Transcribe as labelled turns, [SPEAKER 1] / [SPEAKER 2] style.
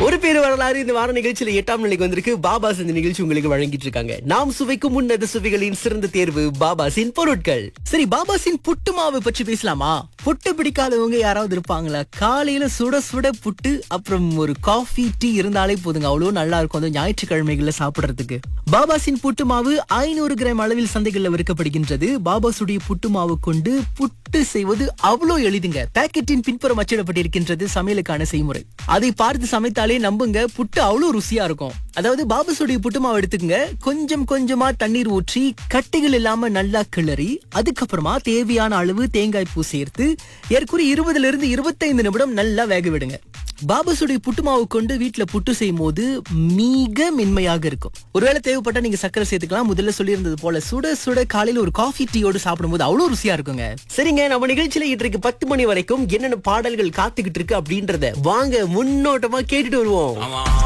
[SPEAKER 1] ஒரு பேர் வரலாறு இந்த வார நிகழ்ச்சியில எட்டாம் நிலைக்கு வந்திருக்கு பாபாஸ் இந்த நிகழ்ச்சி உங்களுக்கு வழங்கிட்டு இருக்காங்க நாம் சுவைக்கும் உன்னத சுவைகளின் சிறந்த தேர்வு பாபாஸின் பொருட்கள்
[SPEAKER 2] சரி பாபாசின் புட்டு மாவு பற்றி பேசலாமா புட்டு பிடிக்காதவங்க யாராவது இருப்பாங்களா காலையில சுட சுட புட்டு அப்புறம் ஒரு காஃபி டீ இருந்தாலே போதுங்க அவ்வளவு நல்லா இருக்கும் அந்த ஞாயிற்றுக்கிழமைகள்ல சாப்பிடுறதுக்கு பாபாசின் புட்டு மாவு ஐநூறு கிராம் அளவில் சந்தைகள்ல விற்கப்படுகின்றது பாபாசுடைய புட்டு மாவு கொண்டு புட்டு செய்வது அவ்வளோ எளிதுங்க பாக்கெட்டின் பின்புறம் அச்சிடப்பட்டிருக்கின்றது சமையலுக்கான செய்முறை அதை பார்த்து சமைத்தாலே நம்புங்க புட்டு அவ்வளோ ருசியா இருக்கும் அதாவது பாபாசுடைய புட்டு மாவு எடுத்துக்கங்க கொஞ்சம் கொஞ்சமா தண்ணீர் ஊற்றி கட்டிகள் இல்லாம நல்லா கிளறி அதுக்கப்புறமா தேவையான அளவு தேங்காய் பூ சேர்த்து ஏற்குறைய இருபதுல இருந்து இருபத்தைந்து நிமிடம் நல்லா வேக விடுங்க பாபாசுடைய புட்டு மாவு கொண்டு வீட்டுல புட்டு செய்யும் போது மிக மென்மையாக இருக்கும் ஒருவேளை தேவைப்பட்டா நீங்க சக்கரை சேர்த்துக்கலாம் முதல்ல சொல்லியிருந்தது போல சுட சுட காலையில ஒரு காஃபி டீயோடு சாப்பிடும்போது அவ்வளவு ருசியா இருக்குங்க
[SPEAKER 1] சரிங்க நம்ம நிகழ்ச்சியில இன்றைக்கு பத்து மணி வரைக்கும் என்னென்ன பாடல்கள் காத்துக்கிட்டு இருக்கு அப்படின்றத வாங்க முன்னோட்டமா கேட்டுட்டு வருவோம்
[SPEAKER 3] ஆமா